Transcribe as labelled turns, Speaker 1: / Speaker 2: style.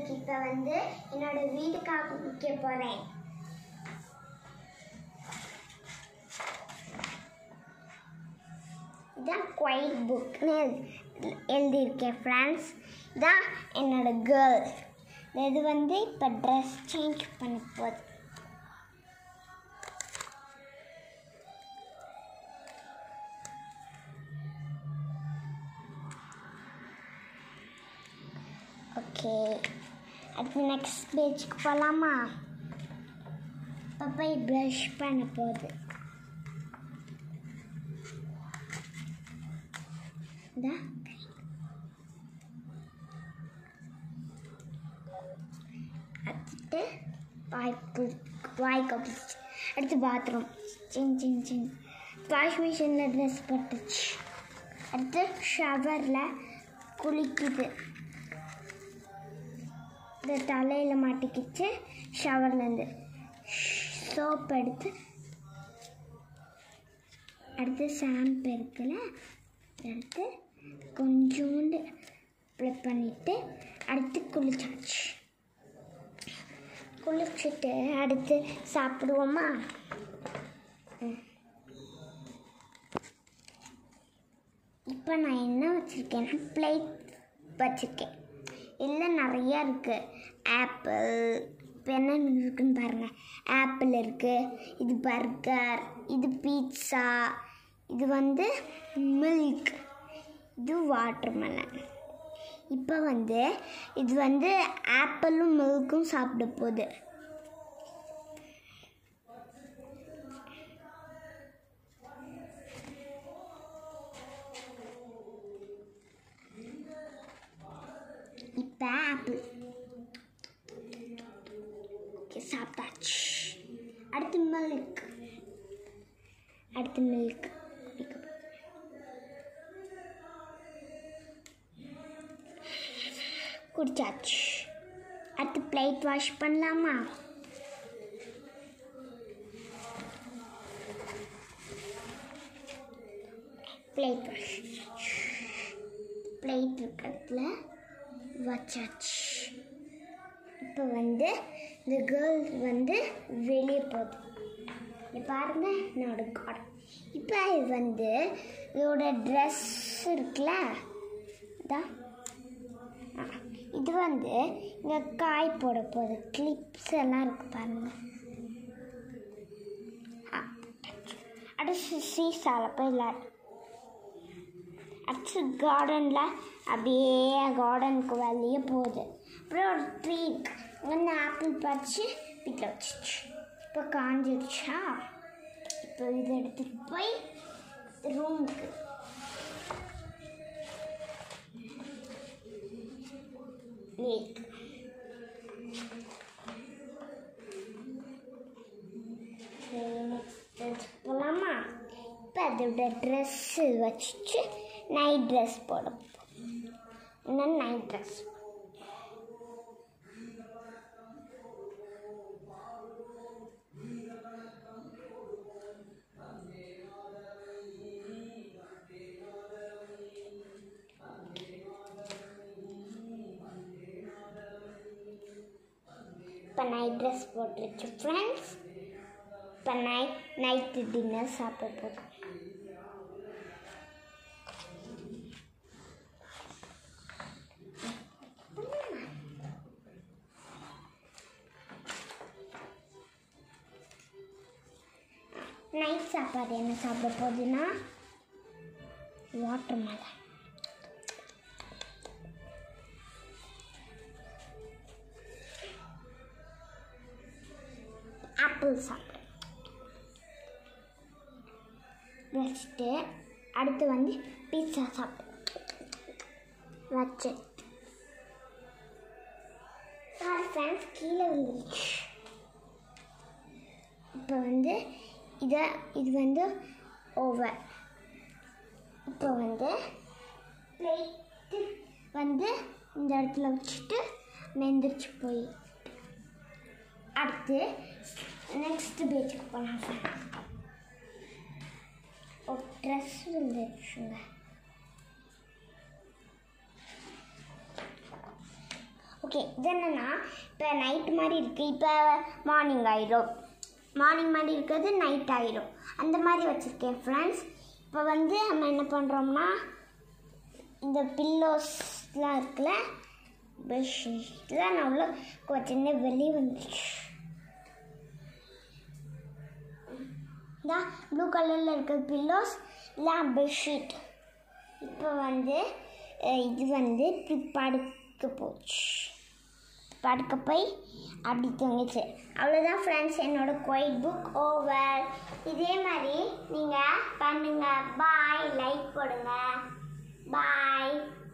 Speaker 1: உங்களுக்கு இப்போ வந்து என்னோட வீடு காமிக்க போகிறேன் இதான் குவைட் புக்னு எழுதியிருக்கேன் ஃப்ரெண்ட்ஸ் இதான் என்னோட கேர்ள் இது வந்து இப்போ ட்ரெஸ் சேஞ்ச் பண்ண போகுது ஓகே அடுத்து நெக்ஸ்ட் பேஜுக்கு போகலாமா இப்போ போய் ப்ரஷ் பண்ண போகுது இந்தா அடுத்து வாய் கு- வாய் கப்பிச்சு அடுத்து bathroom sink sink sink wash மிஷினில் ட்ரெஸ் போட்டுச்சு அடுத்து ஷவரில் குளிக்குது இந்த தலையில் மாட்டிக்கிச்சு ஷவர்லேருந்து சோப் எடுத்து அடுத்து ஷாம்பு இருக்குல்ல எடுத்து கொஞ்சோண்டு அப்ளை பண்ணிவிட்டு அடுத்து குளிச்சாச்சு குளிச்சுட்டு அடுத்து சாப்பிடுவோமா ம். இப்போ நான் என்ன வச்சுருக்கேன்னா பிளேட் வச்சுருக்கேன் இதில் நிறையா இருக்குது ஆப்பிள் இப்போ என்ன இருக்குன்னு பாருங்கள் ஆப்பிள் இருக்குது இது பர்கர் இது பீட்சா இது வந்து மில்க் இது வாட்டர்மெலன் இப்போ வந்து இது வந்து ஆப்பிளும் மில்க்கும் சாப்பிட போகுது இப்போ ஆப்பிள் ஓகே சாப்பிட்டாச்சு அடுத்து மில்க் அடுத்து மில்க் குடிச்சாச்சு அடுத்து பிளேட் வாஷ் பண்ணலாமா பிளேட் வாஷ் பிளேட் இருக்கிறதுல வச்சாச்சு இப்போ வந்து இந்த கேர்ள் வந்து வெளியே போகுது இது பாருங்க என்னோட கார்டன் இப்போ இது வந்து இதோட ட்ரெஸ் இருக்குல்ல இதான் ஆ, இது வந்து இங்கே காய் போட போகுது கிளிப்ஸ் எல்லாம் இருக்கு பாருங்க ஆ, அடுத்து சீசால போய் விளையாடு அடுத்து கார்டனில் அப்படியே கார்டனுக்கு வெளியே போகுது அப்புறம் ஒரு ட்ரீ இருக்கு அங்கே ஆப்பிள் பறித்து வீட்டில் வச்சிச்சு இப்போ காஞ்சிடுச்சா இப்போ இதை எடுத்துட்டு போய் ரூமுக்கு லேக் போகலாமா இப்போ அதோட ட்ரெஸ்ஸு வச்சுட்டு நைட் ட்ரெஸ் போட இன்னும் நைட் ட்ரெஸ் இப்போ நைட் ட்ரெஸ் போட்டுருச்சு ஃப்ரெண்ட்ஸ் இப்போ நைட் நைட்டு டின்னர் சாப்பிட போகிறோம் நைட் சாப்பாடு என்ன சாப்பிட போகுதுன்னா வாட்டர் மேலே ஆப்பிள் சாப்பிடு வச்சுட்டு அடுத்து வந்து பீட்சா சாப்பிடு வச்சு ஃப்ரெண்ட்ஸ் கீழே விழுந்துருச்சு இப்போ வந்து இதை இது வந்து ஓவர் இப்போ வந்து பிளேட்டு வந்து இந்த இடத்துல வச்சுட்டு மெந்திரிச்சு போய் அடுத்து நெக்ஸ்ட் பேஜுக்கு போகலாம் ஃப்ரெண்ட்ஸ் ஓ ட்ரெஸ் விழுந்துருச்சுங்க ஓகே இது என்னென்னா இப்போ நைட் மாதிரி இருக்குது இப்போ மார்னிங் ஆயிடும் மார்னிங் மாதிரி இருக்கிறது நைட் ஆயிடும் அந்த மாதிரி வச்சுருக்கேன் ஃப்ரெண்ட்ஸ் இப்போ வந்து நம்ம என்ன பண்ணுறோம்னா இந்த பில்லோஸ்லாம் இருக்குல்ல பெட்ஷீட்லாம் நான் உள்ள வச்சிருந்தேன் வெளியே வந்துச்சு இந்த ப்ளூ கலரில் இருக்கிற பில்லோஸ் இல்லை பெட்ஷீட் இப்போ வந்து அஹ், இது வந்து இப்படி படுக்க போச்சு படுக்க போய் அப்படி தூங்கிச்சு அவ்வளோதான் ஃப்ரெண்ட்ஸ் என்னோட குவைட் புக் ஓவர் இதே மாதிரி நீங்கள் பண்ணுங்கள் பாய் லைக் போடுங்க பாய்